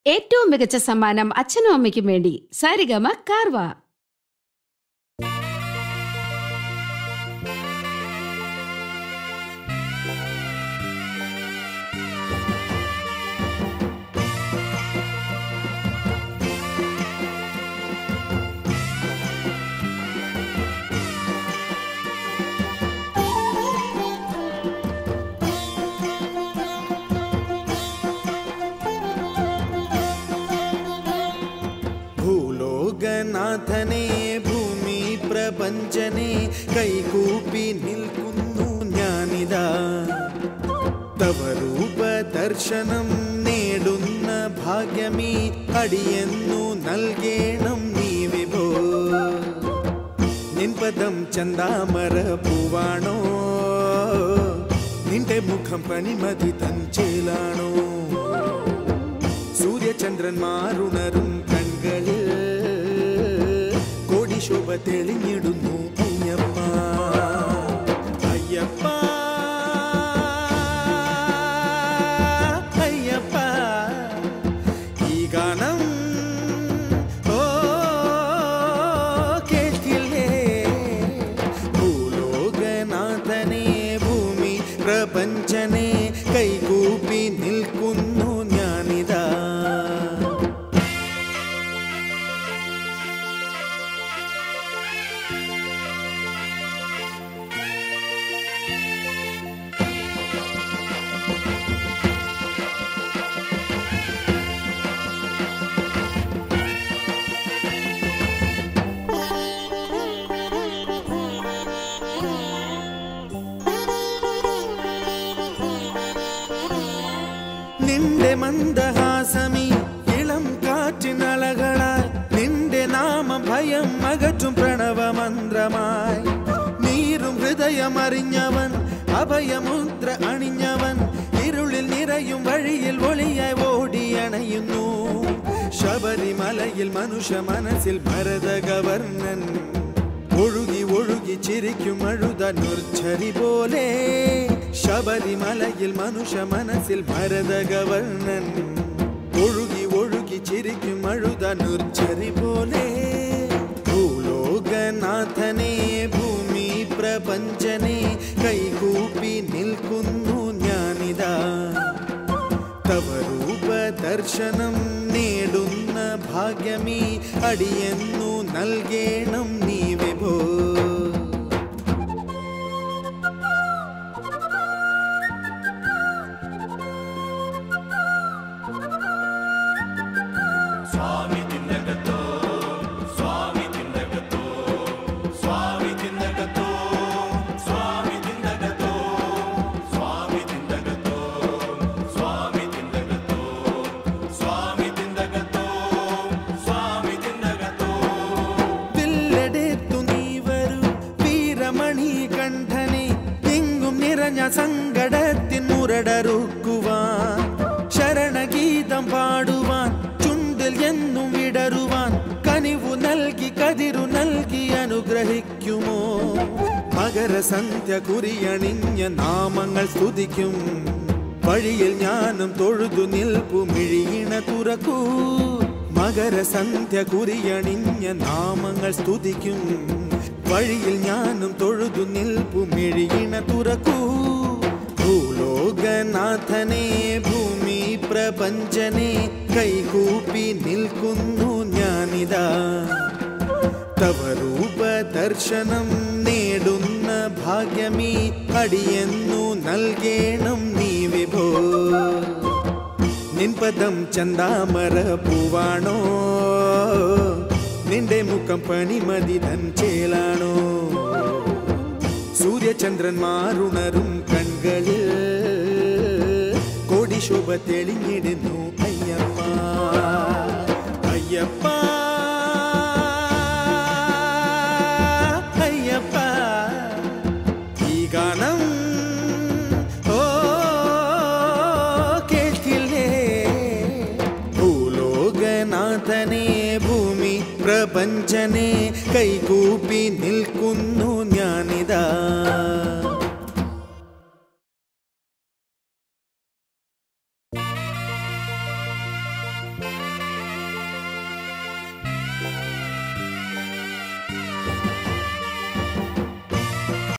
ഏറ്റവും മികച്ച സമ്മാനം അച്ഛനും അമ്മയ്ക്കും വേണ്ടി സാരിഗമ കാർവ ഭൂലോകനാഥനെ ഭൂമി പ്രപഞ്ചനെ കൈകൂപ്പി നിൽക്കുന്നു ഞാനിതാ തവ രൂപ ദർശനം നേടുന്ന ഭാഗ്യമീ അടിയെന്നു നൽകേണം നീ വിഭോ നിൻപദം ചന്താമര പൂവാണോ നിന്റെ മുഖം പണിമതി തഞ്ചേലാണോ സൂര്യചന്ദ്രന്മാരുണരും കൺകളിൽ കോടിശോഭ തെളിഞ്ഞിടുന്നു അയ്യപ്പ അയ്യപ്പ അയ്യപ്പ ഈ ഗാനം ഓ കേൾക്കില്ലേ ഭൂലോകനാഥനെ ഭൂമി പ്രപഞ്ചനെ കൈകൂപ്പി നിൽക്കുന്നു ഞാനിതാ നിന്റെ മന്ദഹാസമി ഇളം കാറ്റിനളകളായി നിന്റെ നാമ ഭയം അകറ്റും പ്രണവമന്ത്രമായി നീരും ഹൃദയമറിഞ്ഞവൻ അഭയമുദ്ര അണിഞ്ഞവൻ ഇരുളിൽ നിറയും വഴിയിൽ ഒളിയായി ഓടിയണയുന്നു ശബരിമലയിൽ മനുഷ്യ മനസ്സിൽ ഭരതഗവർണൻ ഒഴുകി ഒഴുകി ചിരിക്കും അഴുത നിർച്ചരി പോലെ ശബരിമലയിൽ മനുഷ്യ മനസ്സിൽ ഭരതഗവർണൻ ഒഴുകി ഒഴുകി ചിരിക്കും അഴുത നിർച്ചരി പോലെ ഭൂലോകനാഥനെ ഭൂമി പ്രപഞ്ചനെ കൈകൂപ്പി നിൽക്കുന്നു ഞാനിതാ തവ രൂപ ദർശനം നേടുന്ന ഭാഗ്യമീ അടിയെന്നു നൽകേണം നീ വിഭോ വില്ലെടുത്തു നീ വരൂ വീരമണി കണ്ഠനെ എങ്ങും നിറഞ്ഞ സങ്കടത്തിൻ മുരടറുക്കുവാൻ ശരണഗീതം പാടുവാൻ ചുണ്ടിൽ എന്നും വിടരുവാൻ കനിവു നൽകി കതിരു നൽകി അനുഗ്രഹിക്കുമോ മകരസന്ധ്യ കുറിയണിഞ്ഞ നാമങ്ങൾ സ്തുതിക്കും വഴിയിൽ ഞാനും തൊഴുതു നിൽപ്പു മിഴിയിണ തുറക്കൂ മകരസന്ധ്യ കുറിയണിഞ്ഞ നാമങ്ങൾ സ്തുതിക്കും വഴിയിൽ ഞാനും തൊഴുതു നിൽപ്പു മിഴിയിണ തുറക്കൂ ഭൂലോകനാഥനെ ഭൂമി പ്രപഞ്ചനെ കൈകൂപ്പി നിൽക്കുന്നു ഞാനിതാ തവ രൂപ ദർശനം നേടുന്ന ഭാഗ്യമീ അടിയെന്നു നൽകേണം നീ വിഭോ നിൻപദം ചന്താമര പൂവാണോ നിന്റെ മുഖം പണിമതി ചേലാണോ സൂര്യചന്ദ്രന്മാരുണരും കൺകളിൽ കോടിശോഭ തെളിഞ്ഞിടുന്നു അയ്യപ്പ അയ്യപ്പ അയ്യപ്പ ഈ ഗാനം ഓ കേൾക്കില്ലേ ഭൂലോകനാഥനെ ഭൂമി പ്രപഞ്ചനെ കൈകൂപ്പി നിൽക്കുന്നു ഞാനിതാ